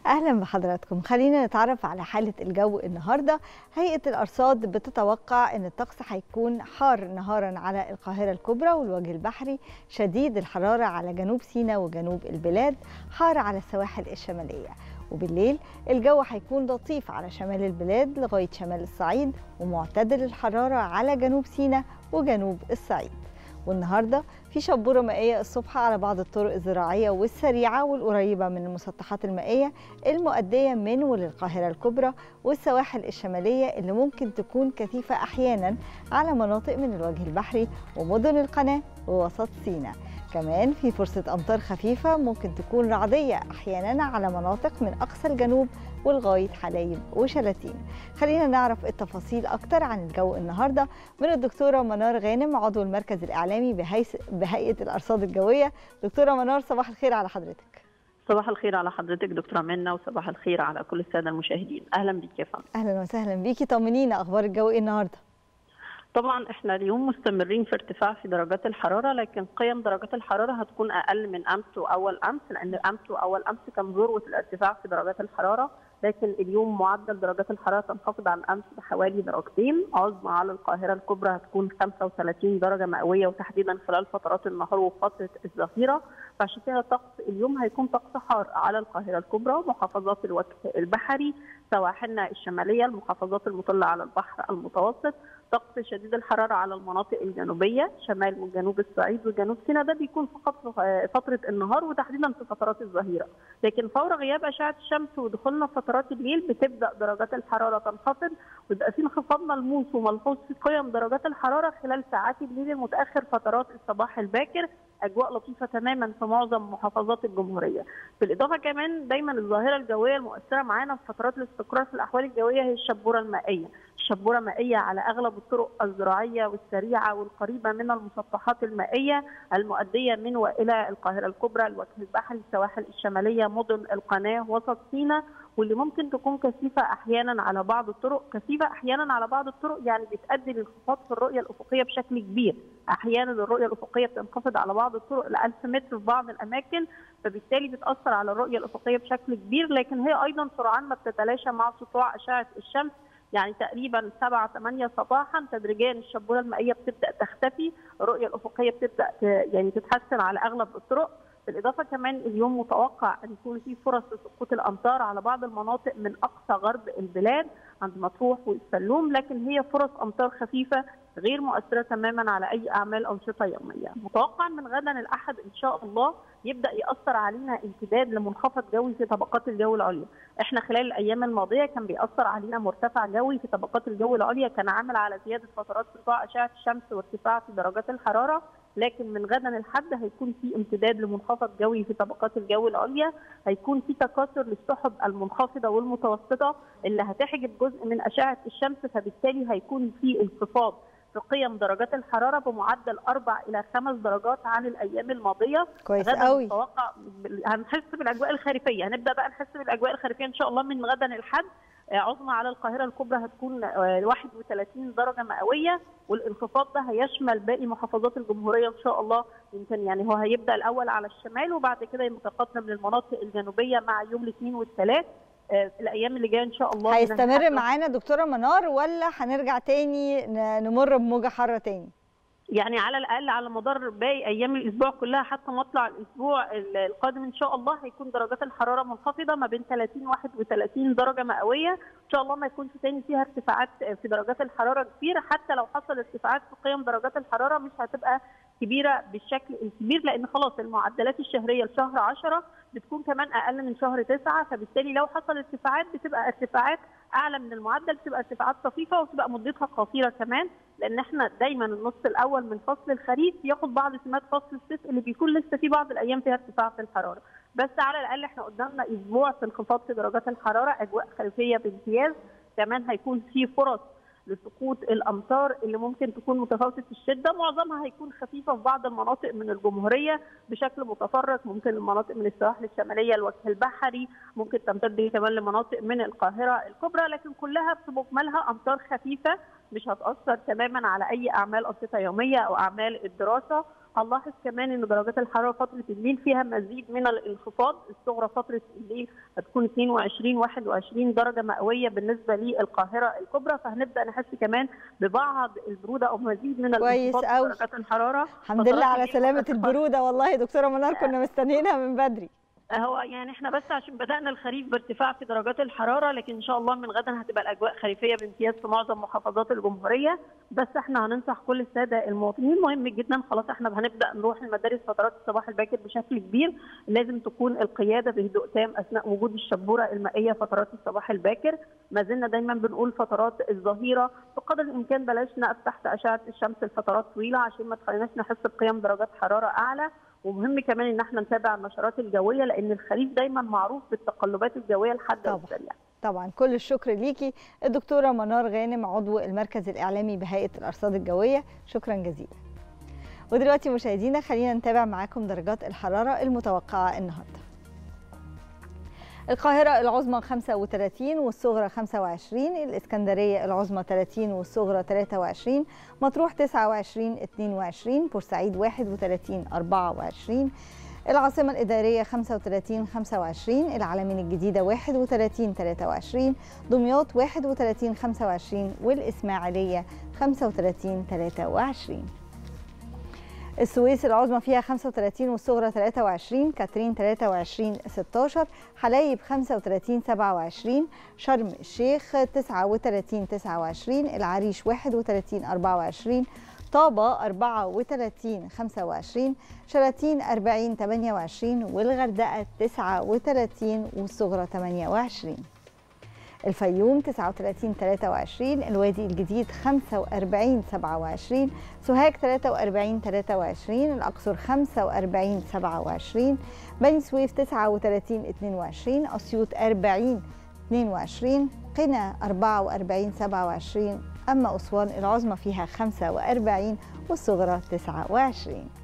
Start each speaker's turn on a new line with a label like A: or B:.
A: اهلا بحضراتكم خلينا نتعرف على حاله الجو النهارده هيئه الارصاد بتتوقع ان الطقس هيكون حار نهارا على القاهره الكبرى والوجه البحري شديد الحراره على جنوب سيناء وجنوب البلاد حار على السواحل الشماليه وبالليل الجو هيكون لطيف على شمال البلاد لغايه شمال الصعيد ومعتدل الحراره على جنوب سيناء وجنوب الصعيد والنهارده في شبوره مائيه الصبح على بعض الطرق الزراعيه والسريعه والقريبه من المسطحات المائيه المؤديه من وللقاهره الكبرى والسواحل الشماليه اللي ممكن تكون كثيفه احيانا على مناطق من الوجه البحري ومدن القناه ووسط سيناء كمان في فرصة أمطار خفيفة ممكن تكون رعدية أحيانا على مناطق من أقصى الجنوب ولغاية حلايب وشلاتين خلينا نعرف التفاصيل أكتر عن الجو النهاردة من الدكتورة منار غانم عضو المركز الإعلامي بهيئة الأرصاد الجوية دكتورة منار صباح الخير على حضرتك
B: صباح الخير على حضرتك دكتوره منى وصباح الخير على كل الساده المشاهدين اهلا بيك يا فندم
A: أهلا وسهلا بيكي طمنينا أخبار الجو إيه النهاردة
B: طبعا احنا اليوم مستمرين في ارتفاع في درجات الحراره لكن قيم درجات الحراره هتكون اقل من امس واول امس لان امس واول امس كان ذروه الارتفاع في درجات الحراره لكن اليوم معدل درجات الحراره تنخفض عن امس بحوالي درجتين عظمى على القاهره الكبرى هتكون 35 درجه مئويه وتحديدا خلال فترات النهار وفتره الظهيره فعشان كده الطقس اليوم هيكون طقس حار على القاهره الكبرى ومحافظات الوجه البحري سواحلنا الشماليه المحافظات المطله على البحر المتوسط طقس شديد الحراره على المناطق الجنوبيه شمال وجنوب الصعيد وجنوب سيناء ده بيكون فقط في فتره النهار وتحديدا في فترات الظهيره لكن فور غياب اشعه الشمس ودخولنا في فترات الليل بتبدا درجات الحراره تنخفض ويبقى في انخفاض ملموس وملحوظ في قيم درجات الحراره خلال ساعات الليل المتاخر فترات الصباح الباكر اجواء لطيفه تماما في معظم محافظات الجمهوريه بالاضافه كمان دايما الظاهره الجويه المؤثره معانا في فترات الاستقرار في الاحوال الجويه هي الشبوره المائيه شبوره مائيه على اغلب الطرق الزراعيه والسريعه والقريبه من المسطحات المائيه المؤديه من والى القاهره الكبرى الوجه البحري السواحل الشماليه مدن القناه وسط سيناء واللي ممكن تكون كثيفه احيانا على بعض الطرق كثيفه احيانا على بعض الطرق يعني بتؤدي لانخفاض في الرؤيه الافقيه بشكل كبير احيانا الرؤيه الافقيه بتنخفض على بعض الطرق ل 1000 متر في بعض الاماكن فبالتالي بتاثر على الرؤيه الافقيه بشكل كبير لكن هي ايضا سرعان ما بتتلاشى مع سطوع اشعه الشمس يعني تقريبا 7 8 صباحا تدريجيا الشبوره المائيه بتبدا تختفي الرؤيه الافقيه بتبدا يعني تتحسن على اغلب الطرق بالاضافه كمان اليوم متوقع ان يكون في فرص لسقوط الامطار على بعض المناطق من اقصى غرب البلاد عند مطروح والسلوم لكن هي فرص امطار خفيفه غير مؤثره تماما على اي اعمال انشطه يوميه. متوقع من غدا الاحد ان شاء الله يبدا ياثر علينا امتداد لمنخفض جوي في طبقات الجو العليا. احنا خلال الايام الماضيه كان بيأثر علينا مرتفع جوي في طبقات الجو العليا كان عامل على زياده فترات سطوع اشعه الشمس وارتفاع في درجات الحراره لكن من غدا الحد هيكون في امتداد لمنخفض جوي في طبقات الجو العليا هيكون في تكاثر للسحب المنخفضه والمتوسطه اللي هتحجب جزء من اشعه الشمس فبالتالي هيكون في انخفاض في قيم درجات الحراره بمعدل اربع الى خمس درجات عن الايام الماضيه
A: كويس
B: غدا
A: قوي
B: متوقع هنحس بالاجواء الخريفيه هنبدا بقى نحس بالاجواء الخريفيه ان شاء الله من غدا الحد عظمى على القاهره الكبرى هتكون 31 درجه مئويه والانخفاض ده هيشمل باقي محافظات الجمهوريه ان شاء الله يمكن يعني هو هيبدا الاول على الشمال وبعد كده يتقدم للمناطق الجنوبيه مع يوم الاثنين والثلاث الايام اللي جايه ان شاء الله
A: هيستمر معانا دكتوره منار ولا هنرجع تاني نمر بموجه حاره تاني
B: يعني على الاقل على مدار باقي ايام الاسبوع كلها حتى مطلع الاسبوع القادم ان شاء الله هيكون درجات الحراره منخفضه ما بين 30 31 درجه مئويه ان شاء الله ما يكونش تاني فيها ارتفاعات في درجات الحراره كبيره حتى لو حصل ارتفاعات في قيم درجات الحراره مش هتبقى كبيره بالشكل الكبير لان خلاص المعدلات الشهريه لشهر 10 بتكون كمان اقل من شهر 9 فبالتالي لو حصل ارتفاعات بتبقى ارتفاعات اعلى من المعدل بتبقى ارتفاعات طفيفه وتبقى مدتها قصيره كمان لان احنا دايما النص الاول من فصل الخريف ياخد بعض سمات فصل الصيف اللي بيكون لسه في بعض الايام فيها ارتفاع في الحراره بس على الاقل احنا قدامنا اسبوع في انخفاض في درجات الحراره اجواء خريفيه بامتياز كمان هيكون في فرص لسقوط الامطار اللي ممكن تكون متفاوته الشده معظمها هيكون خفيفه في بعض المناطق من الجمهوريه بشكل متفرق ممكن المناطق من السواحل الشماليه الوجه البحري ممكن تمتد كمان لمناطق من القاهره الكبرى لكن كلها في مجملها امطار خفيفه مش هتاثر تماما على اي اعمال انشطه يوميه او اعمال الدراسه هنلاحظ كمان ان درجات الحراره فتره الليل فيها مزيد من الانخفاض الصغرى فتره الليل هتكون 22 21 درجه مئويه بالنسبه للقاهره الكبرى فهنبدا نحس كمان ببعض البروده او مزيد من
A: كويس
B: الانخفاض
A: أوي.
B: في درجات الحراره
A: الحمد لله
B: فترات
A: على
B: الليل
A: سلامه
B: وفترات
A: البروده والله يا دكتوره منار كنا مستنيينها من بدري
B: هو يعني احنا بس عشان بدانا الخريف بارتفاع في درجات الحراره لكن ان شاء الله من غدا هتبقى الاجواء خريفيه بامتياز في معظم محافظات الجمهوريه بس احنا هننصح كل الساده المواطنين مهم جدا خلاص احنا هنبدا نروح المدارس فترات الصباح الباكر بشكل كبير لازم تكون القياده بهدوء تام اثناء وجود الشبوره المائيه فترات الصباح الباكر ما زلنا دايما بنقول فترات الظهيره بقدر الامكان بلاش نقف تحت اشعه الشمس لفترات طويله عشان ما تخليناش نحس بقيم درجات حراره اعلى ومهم كمان ان احنا نتابع النشرات الجويه لان الخريف دايما معروف بالتقلبات الجويه الحاده
A: طبعاً.
B: والسريعه.
A: طبعا كل الشكر ليكي الدكتوره منار غانم عضو المركز الاعلامي بهيئه الارصاد الجويه شكرا جزيلا ودلوقتي مشاهدينا خلينا نتابع معاكم درجات الحراره المتوقعه النهارده القاهرة العظمى 35 والصغرى 25 الإسكندرية العظمى 30 والصغرى 23 مطروح 29 22 بورسعيد 31 24 العاصمة الإدارية 35 25 العلمين الجديدة 31 23 دمياط 31 25 والإسماعيلية 35 23 السويس العظمى فيها 35 والصغرى 23 كاترين 23 16 حلايب 35 27 شرم الشيخ 39 29 العريش 31 24 طابة 34 25 شلاتين 40 28 والغردقة 39 والصغرى 28 الفيوم 39 23 الوادي الجديد 45 27 سوهاج 43 23 الأقصر 45 27 بني سويف 39 22 أسيوط 40 22 قنا 44 27 أما أسوان العظمى فيها 45 والصغرى 29